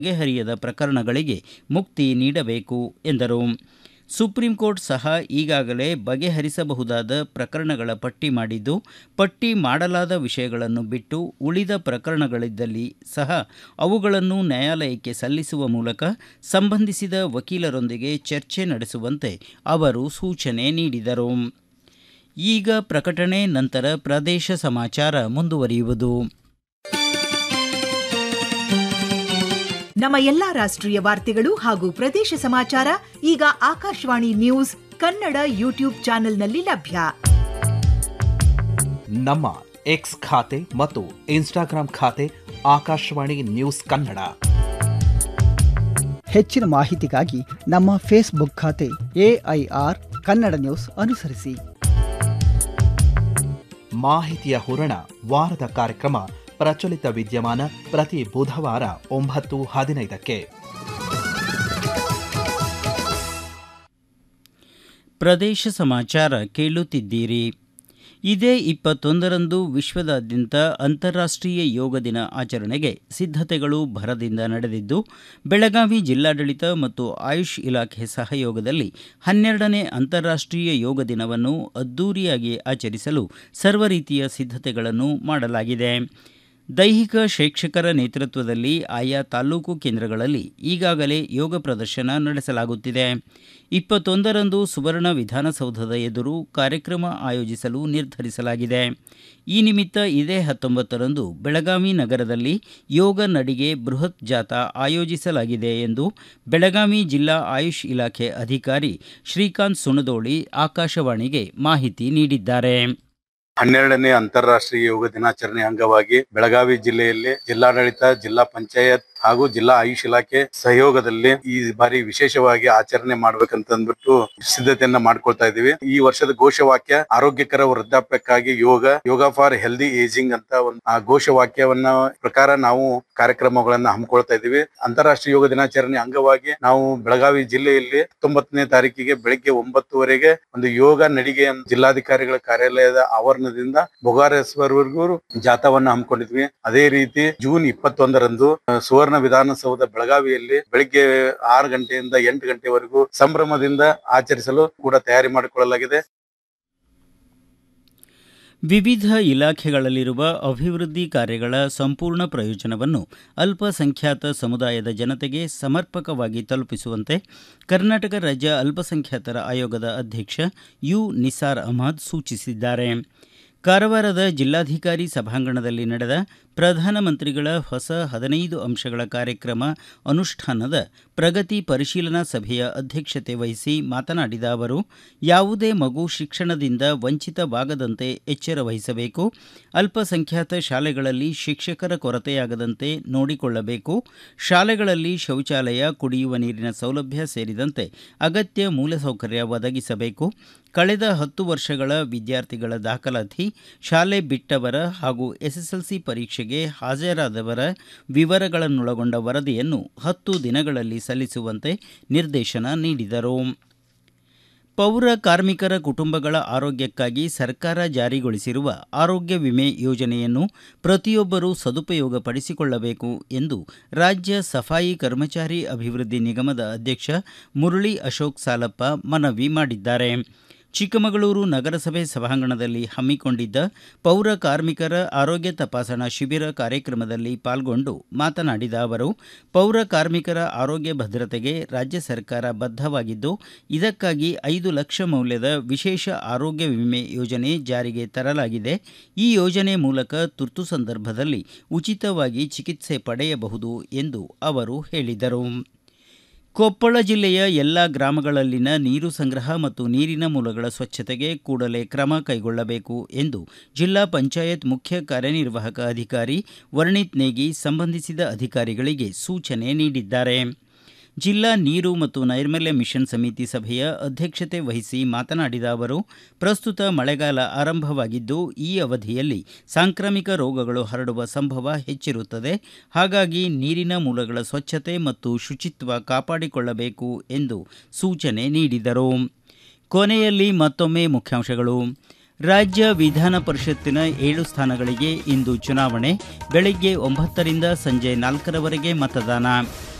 ಬಗೆಹರಿಯದ ಪ್ರಕರಣಗಳಿಗೆ ಮುಕ್ತಿ ನೀಡಬೇಕು ಎಂದರು ಸುಪ್ರೀಂ ಕೋರ್ಟ್ ಸಹ ಈಗಾಗಲೇ ಬಗೆಹರಿಸಬಹುದಾದ ಪ್ರಕರಣಗಳ ಪಟ್ಟಿ ಮಾಡಿದ್ದು ಪಟ್ಟಿ ಮಾಡಲಾದ ವಿಷಯಗಳನ್ನು ಬಿಟ್ಟು ಉಳಿದ ಪ್ರಕರಣಗಳಿದ್ದಲ್ಲಿ ಸಹ ಅವುಗಳನ್ನು ನ್ಯಾಯಾಲಯಕ್ಕೆ ಸಲ್ಲಿಸುವ ಮೂಲಕ ಸಂಬಂಧಿಸಿದ ವಕೀಲರೊಂದಿಗೆ ಚರ್ಚೆ ನಡೆಸುವಂತೆ ಅವರು ಸೂಚನೆ ನೀಡಿದರು ಈಗ ಪ್ರಕಟಣೆ ನಂತರ ಪ್ರದೇಶ ಸಮಾಚಾರ ಮುಂದುವರಿಯುವುದು ನಮ್ಮ ಎಲ್ಲಾ ರಾಷ್ಟ್ರೀಯ ವಾರ್ತೆಗಳು ಹಾಗೂ ಪ್ರದೇಶ ಸಮಾಚಾರ ಈಗ ಆಕಾಶವಾಣಿ ನ್ಯೂಸ್ ಕನ್ನಡ ಯೂಟ್ಯೂಬ್ ಚಾನೆಲ್ನಲ್ಲಿ ಲಭ್ಯ ನಮ್ಮ ಎಕ್ಸ್ ಖಾತೆ ಮತ್ತು ಇನ್ಸ್ಟಾಗ್ರಾಂ ಖಾತೆ ಆಕಾಶವಾಣಿ ನ್ಯೂಸ್ ಕನ್ನಡ ಹೆಚ್ಚಿನ ಮಾಹಿತಿಗಾಗಿ ನಮ್ಮ ಫೇಸ್ಬುಕ್ ಖಾತೆ ಎಐಆರ್ ಕನ್ನಡ ನ್ಯೂಸ್ ಅನುಸರಿಸಿ ಮಾಹಿತಿಯ ಹೂರಣ ವಾರದ ಕಾರ್ಯಕ್ರಮ ಪ್ರಚಲಿತ ವಿದ್ಯಮಾನ ಪ್ರತಿ ಬುಧವಾರ ಒಂಬತ್ತು ಹದಿನೈದಕ್ಕೆ ಪ್ರದೇಶ ಸಮಾಚಾರ ಕೇಳುತ್ತಿದ್ದೀರಿ ಇದೇ ಇಪ್ಪತ್ತೊಂದರಂದು ವಿಶ್ವದಾದ್ಯಂತ ಅಂತಾರಾಷ್ಟ್ರೀಯ ಯೋಗ ದಿನ ಆಚರಣೆಗೆ ಸಿದ್ಧತೆಗಳು ಭರದಿಂದ ನಡೆದಿದ್ದು ಬೆಳಗಾವಿ ಜಿಲ್ಲಾಡಳಿತ ಮತ್ತು ಆಯುಷ್ ಇಲಾಖೆ ಸಹಯೋಗದಲ್ಲಿ ಹನ್ನೆರಡನೇ ಅಂತಾರಾಷ್ಟ್ರೀಯ ಯೋಗ ದಿನವನ್ನು ಅದ್ದೂರಿಯಾಗಿ ಆಚರಿಸಲು ಸರ್ವ ರೀತಿಯ ಸಿದ್ಧತೆಗಳನ್ನು ಮಾಡಲಾಗಿದೆ ದೈಹಿಕ ಶಿಕ್ಷಕರ ನೇತೃತ್ವದಲ್ಲಿ ಆಯಾ ತಾಲೂಕು ಕೇಂದ್ರಗಳಲ್ಲಿ ಈಗಾಗಲೇ ಯೋಗ ಪ್ರದರ್ಶನ ನಡೆಸಲಾಗುತ್ತಿದೆ ಇಪ್ಪತ್ತೊಂದರಂದು ಸುವರ್ಣ ವಿಧಾನಸೌಧದ ಎದುರು ಕಾರ್ಯಕ್ರಮ ಆಯೋಜಿಸಲು ನಿರ್ಧರಿಸಲಾಗಿದೆ ಈ ನಿಮಿತ್ತ ಇದೇ ಹತ್ತೊಂಬತ್ತರಂದು ಬೆಳಗಾವಿ ನಗರದಲ್ಲಿ ಯೋಗ ನಡಿಗೆ ಬೃಹತ್ ಜಾಥಾ ಆಯೋಜಿಸಲಾಗಿದೆ ಎಂದು ಬೆಳಗಾವಿ ಜಿಲ್ಲಾ ಆಯುಷ್ ಇಲಾಖೆ ಅಧಿಕಾರಿ ಶ್ರೀಕಾಂತ್ ಸುಣದೋಳಿ ಆಕಾಶವಾಣಿಗೆ ಮಾಹಿತಿ ನೀಡಿದ್ದಾರೆ ಹನ್ನೆರಡನೇ ಅಂತಾರಾಷ್ಟ್ರೀಯ ಯೋಗ ದಿನಾಚರಣೆ ಅಂಗವಾಗಿ ಬೆಳಗಾವಿ ಜಿಲ್ಲೆಯಲ್ಲಿ ಜಿಲ್ಲಾಡಳಿತ ಜಿಲ್ಲಾ ಪಂಚಾಯತ್ ಹಾಗೂ ಜಿಲ್ಲಾ ಆಯುಷ್ ಇಲಾಖೆ ಸಹಯೋಗದಲ್ಲಿ ಈ ಬಾರಿ ವಿಶೇಷವಾಗಿ ಆಚರಣೆ ಮಾಡ್ಬೇಕಂತ ಅಂದ್ಬಿಟ್ಟು ಸಿದ್ಧತೆಯನ್ನ ಮಾಡ್ಕೊಳ್ತಾ ಇದೀವಿ ಈ ವರ್ಷದ ಘೋಷವಾಕ್ಯ ಆರೋಗ್ಯಕರ ವೃದ್ಧಾಪ್ಯಕ್ಕಾಗಿ ಯೋಗ ಯೋಗ ಫಾರ್ ಹೆಲ್ದಿ ಏಜಿಂಗ್ ಅಂತ ಒಂದು ಆ ಘೋಷವಾಕ್ಯವನ್ನ ಪ್ರಕಾರ ನಾವು ಕಾರ್ಯಕ್ರಮಗಳನ್ನ ಹಮ್ಮಿಕೊಳ್ತಾ ಇದೀವಿ ಅಂತಾರಾಷ್ಟ್ರೀಯ ಯೋಗ ದಿನಾಚರಣೆ ಅಂಗವಾಗಿ ನಾವು ಬೆಳಗಾವಿ ಜಿಲ್ಲೆಯಲ್ಲಿ ಹತ್ತೊಂಬತ್ತನೇ ತಾರೀಕಿಗೆ ಬೆಳಿಗ್ಗೆ ಒಂಬತ್ತುವರೆಗೆ ಒಂದು ಯೋಗ ನಡಿಗೆ ಜಿಲ್ಲಾಧಿಕಾರಿಗಳ ಕಾರ್ಯಾಲಯದ ಆವರಣದಿಂದ ಬೊಗಾರೇಶ್ವರ್ವರೆಗೂ ಜಾಥಾವನ್ನ ಹಮ್ಮಿಕೊಂಡಿದ್ವಿ ಅದೇ ರೀತಿ ಜೂನ್ ಇಪ್ಪತ್ತೊಂದರಂದು ಆ, ಸುವರ್ಣ ವಿಧಾನಸೌಧ ಬೆಳಗಾವಿಯಲ್ಲಿ ಬೆಳಿಗ್ಗೆ ಆರು ಗಂಟೆಯಿಂದ ಎಂಟು ಗಂಟೆವರೆಗೂ ಸಂಭ್ರಮದಿಂದ ಆಚರಿಸಲು ಕೂಡ ತಯಾರಿ ಮಾಡಿಕೊಳ್ಳಲಾಗಿದೆ ವಿವಿಧ ಇಲಾಖೆಗಳಲ್ಲಿರುವ ಅಭಿವೃದ್ಧಿ ಕಾರ್ಯಗಳ ಸಂಪೂರ್ಣ ಪ್ರಯೋಜನವನ್ನು ಅಲ್ಪಸಂಖ್ಯಾತ ಸಮುದಾಯದ ಜನತೆಗೆ ಸಮರ್ಪಕವಾಗಿ ತಲುಪಿಸುವಂತೆ ಕರ್ನಾಟಕ ರಾಜ್ಯ ಅಲ್ಪಸಂಖ್ಯಾತರ ಆಯೋಗದ ಅಧ್ಯಕ್ಷ ಯು ನಿಸಾರ್ ಅಹಮದ್ ಸೂಚಿಸಿದ್ದಾರೆ ಕಾರವಾರದ ಜಿಲ್ಲಾಧಿಕಾರಿ ಸಭಾಂಗಣದಲ್ಲಿ ನಡೆದ ಪ್ರಧಾನಮಂತ್ರಿಗಳ ಹೊಸ ಹದಿನೈದು ಅಂಶಗಳ ಕಾರ್ಯಕ್ರಮ ಅನುಷ್ಠಾನದ ಪ್ರಗತಿ ಪರಿಶೀಲನಾ ಸಭೆಯ ಅಧ್ಯಕ್ಷತೆ ವಹಿಸಿ ಮಾತನಾಡಿದ ಅವರು ಯಾವುದೇ ಮಗು ಶಿಕ್ಷಣದಿಂದ ವಂಚಿತವಾಗದಂತೆ ಎಚ್ಚರ ವಹಿಸಬೇಕು ಅಲ್ಪಸಂಖ್ಯಾತ ಶಾಲೆಗಳಲ್ಲಿ ಶಿಕ್ಷಕರ ಕೊರತೆಯಾಗದಂತೆ ನೋಡಿಕೊಳ್ಳಬೇಕು ಶಾಲೆಗಳಲ್ಲಿ ಶೌಚಾಲಯ ಕುಡಿಯುವ ನೀರಿನ ಸೌಲಭ್ಯ ಸೇರಿದಂತೆ ಅಗತ್ಯ ಮೂಲಸೌಕರ್ಯ ಒದಗಿಸಬೇಕು ಕಳೆದ ಹತ್ತು ವರ್ಷಗಳ ವಿದ್ಯಾರ್ಥಿಗಳ ದಾಖಲಾತಿ ಶಾಲೆ ಬಿಟ್ಟವರ ಹಾಗೂ ಎಸ್ಎಸ್ಎಲ್ಸಿ ಪರೀಕ್ಷೆಗೆ ಹಾಜರಾದವರ ವಿವರಗಳನ್ನೊಳಗೊಂಡ ವರದಿಯನ್ನು ಹತ್ತು ದಿನಗಳಲ್ಲಿ ಸಲ್ಲಿಸುವಂತೆ ನಿರ್ದೇಶನ ನೀಡಿದರು ಪೌರ ಕಾರ್ಮಿಕರ ಕುಟುಂಬಗಳ ಆರೋಗ್ಯಕ್ಕಾಗಿ ಸರ್ಕಾರ ಜಾರಿಗೊಳಿಸಿರುವ ಆರೋಗ್ಯ ವಿಮೆ ಯೋಜನೆಯನ್ನು ಪ್ರತಿಯೊಬ್ಬರೂ ಸದುಪಯೋಗಪಡಿಸಿಕೊಳ್ಳಬೇಕು ಎಂದು ರಾಜ್ಯ ಸಫಾಯಿ ಕರ್ಮಚಾರಿ ಅಭಿವೃದ್ಧಿ ನಿಗಮದ ಅಧ್ಯಕ್ಷ ಮುರಳಿ ಅಶೋಕ್ ಸಾಲಪ್ಪ ಮನವಿ ಮಾಡಿದ್ದಾರೆ ಚಿಕ್ಕಮಗಳೂರು ನಗರಸಭೆ ಸಭಾಂಗಣದಲ್ಲಿ ಹಮ್ಮಿಕೊಂಡಿದ್ದ ಪೌರ ಕಾರ್ಮಿಕರ ಆರೋಗ್ಯ ತಪಾಸಣಾ ಶಿಬಿರ ಕಾರ್ಯಕ್ರಮದಲ್ಲಿ ಪಾಲ್ಗೊಂಡು ಮಾತನಾಡಿದ ಅವರು ಪೌರ ಕಾರ್ಮಿಕರ ಆರೋಗ್ಯ ಭದ್ರತೆಗೆ ರಾಜ್ಯ ಸರ್ಕಾರ ಬದ್ಧವಾಗಿದ್ದು ಇದಕ್ಕಾಗಿ ಐದು ಲಕ್ಷ ಮೌಲ್ಯದ ವಿಶೇಷ ಆರೋಗ್ಯ ವಿಮೆ ಯೋಜನೆ ಜಾರಿಗೆ ತರಲಾಗಿದೆ ಈ ಯೋಜನೆ ಮೂಲಕ ತುರ್ತು ಸಂದರ್ಭದಲ್ಲಿ ಉಚಿತವಾಗಿ ಚಿಕಿತ್ಸೆ ಪಡೆಯಬಹುದು ಎಂದು ಅವರು ಹೇಳಿದರು ಕೊಪ್ಪಳ ಜಿಲ್ಲೆಯ ಎಲ್ಲ ಗ್ರಾಮಗಳಲ್ಲಿನ ನೀರು ಸಂಗ್ರಹ ಮತ್ತು ನೀರಿನ ಮೂಲಗಳ ಸ್ವಚ್ಛತೆಗೆ ಕೂಡಲೇ ಕ್ರಮ ಕೈಗೊಳ್ಳಬೇಕು ಎಂದು ಜಿಲ್ಲಾ ಪಂಚಾಯತ್ ಮುಖ್ಯ ಕಾರ್ಯನಿರ್ವಾಹಕ ಅಧಿಕಾರಿ ವರ್ಣಿತ್ ನೇಗಿ ಸಂಬಂಧಿಸಿದ ಅಧಿಕಾರಿಗಳಿಗೆ ಸೂಚನೆ ನೀಡಿದ್ದಾರೆ ಜಿಲ್ಲಾ ನೀರು ಮತ್ತು ನೈರ್ಮಲ್ಯ ಮಿಷನ್ ಸಮಿತಿ ಸಭೆಯ ಅಧ್ಯಕ್ಷತೆ ವಹಿಸಿ ಮಾತನಾಡಿದ ಅವರು ಪ್ರಸ್ತುತ ಮಳೆಗಾಲ ಆರಂಭವಾಗಿದ್ದು ಈ ಅವಧಿಯಲ್ಲಿ ಸಾಂಕ್ರಾಮಿಕ ರೋಗಗಳು ಹರಡುವ ಸಂಭವ ಹೆಚ್ಚಿರುತ್ತದೆ ಹಾಗಾಗಿ ನೀರಿನ ಮೂಲಗಳ ಸ್ವಚ್ಛತೆ ಮತ್ತು ಶುಚಿತ್ವ ಕಾಪಾಡಿಕೊಳ್ಳಬೇಕು ಎಂದು ಸೂಚನೆ ನೀಡಿದರು ಕೊನೆಯಲ್ಲಿ ಮತ್ತೊಮ್ಮೆ ಮುಖ್ಯಾಂಶಗಳು ರಾಜ್ಯ ವಿಧಾನ ಪರಿಷತ್ತಿನ ಏಳು ಸ್ಥಾನಗಳಿಗೆ ಇಂದು ಚುನಾವಣೆ ಬೆಳಗ್ಗೆ ಒಂಬತ್ತರಿಂದ ಸಂಜೆ ನಾಲ್ಕರವರೆಗೆ ಮತದಾನ